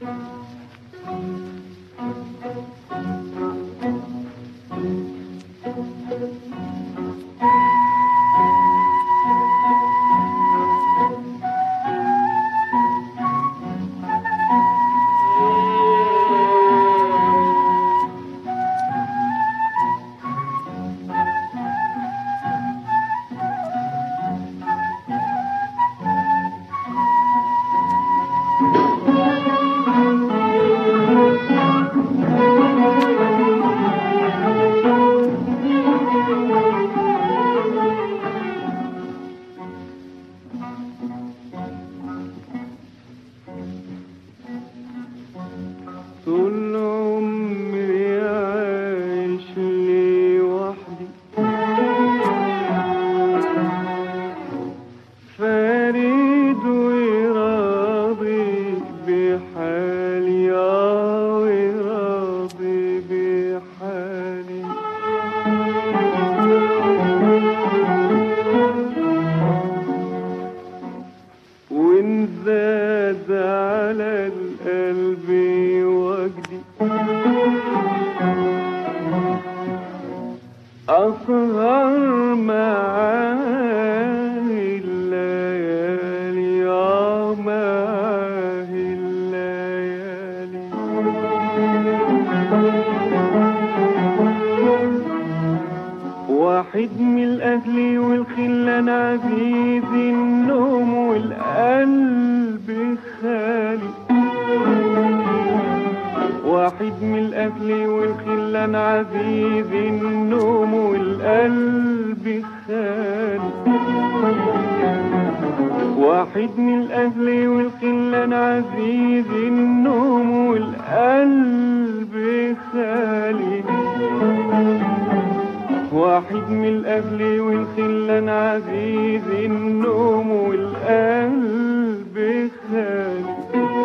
طول عمري عايش لي وحدي فريد وراضي بحالي آه وراضي بحالي وإن زاد على القلب وجدي أسهر معاه الليالي آه معاه الليالي واحد من الأهل والخلان عزيز النوم والقلب خالي واحد من الأهل والخلان عزيز النوم والقلب خالي واحد من الأهل والخلان عزيز النوم والقلب خالي واحد من الأهل والخلان عزيز النوم والقلب خالي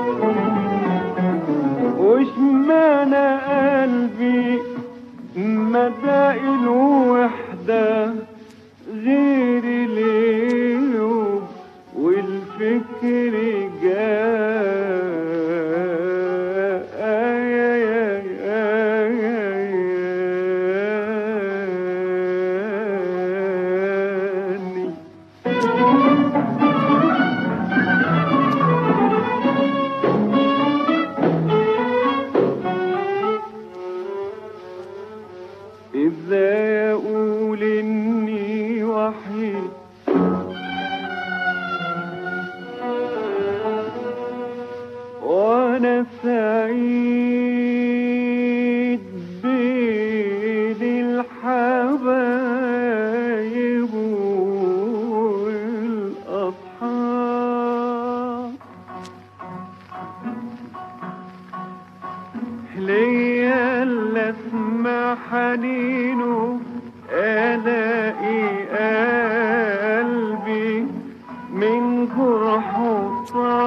وش معنى قلبي مدى الوحدة غير اليوم والفكر جاني ازاي اقول اني وحيد وانا سعيد بين الحبايب والاصحاب ليا اللي اسمع حنينه الاقي قلبي من جرحه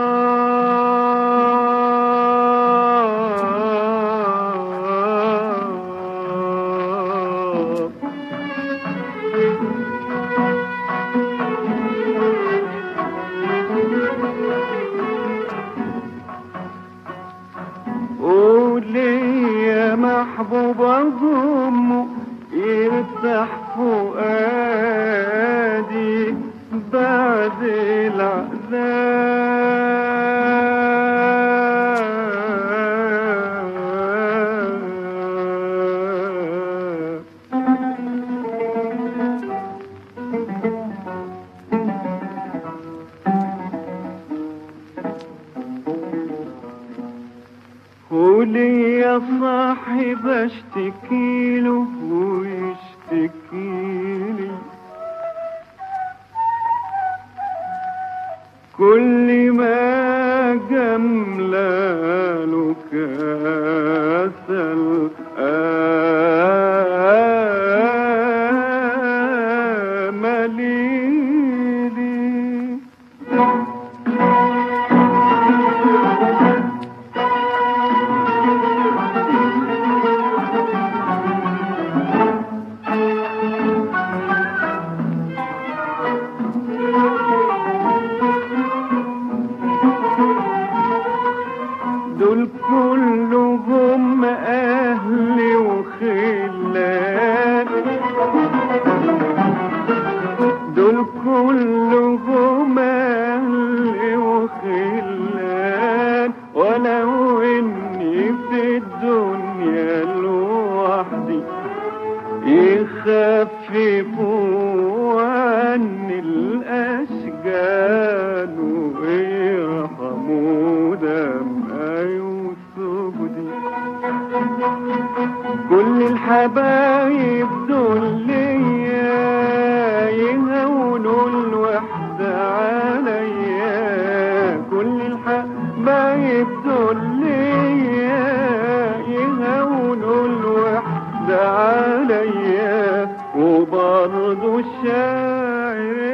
طاب قولي يا محبوب أضمه يرتاح فؤادي بعد العذاب قولي يا صاحب اشتكي له ويشتكي لي كل ما جمله كسل آملي دول كلهم اهلي وخلان دول كلهم اهلي وخلان ولو اني في الدنيا لوحدي يخففوا عني الاشجان ويرحموا دمع يوسف دي كل الحبايب دول ليا يهونوا الوحدة عليا كل الحبايب دول ليا يهونوا الوحدة عليا وبرضه الشاعر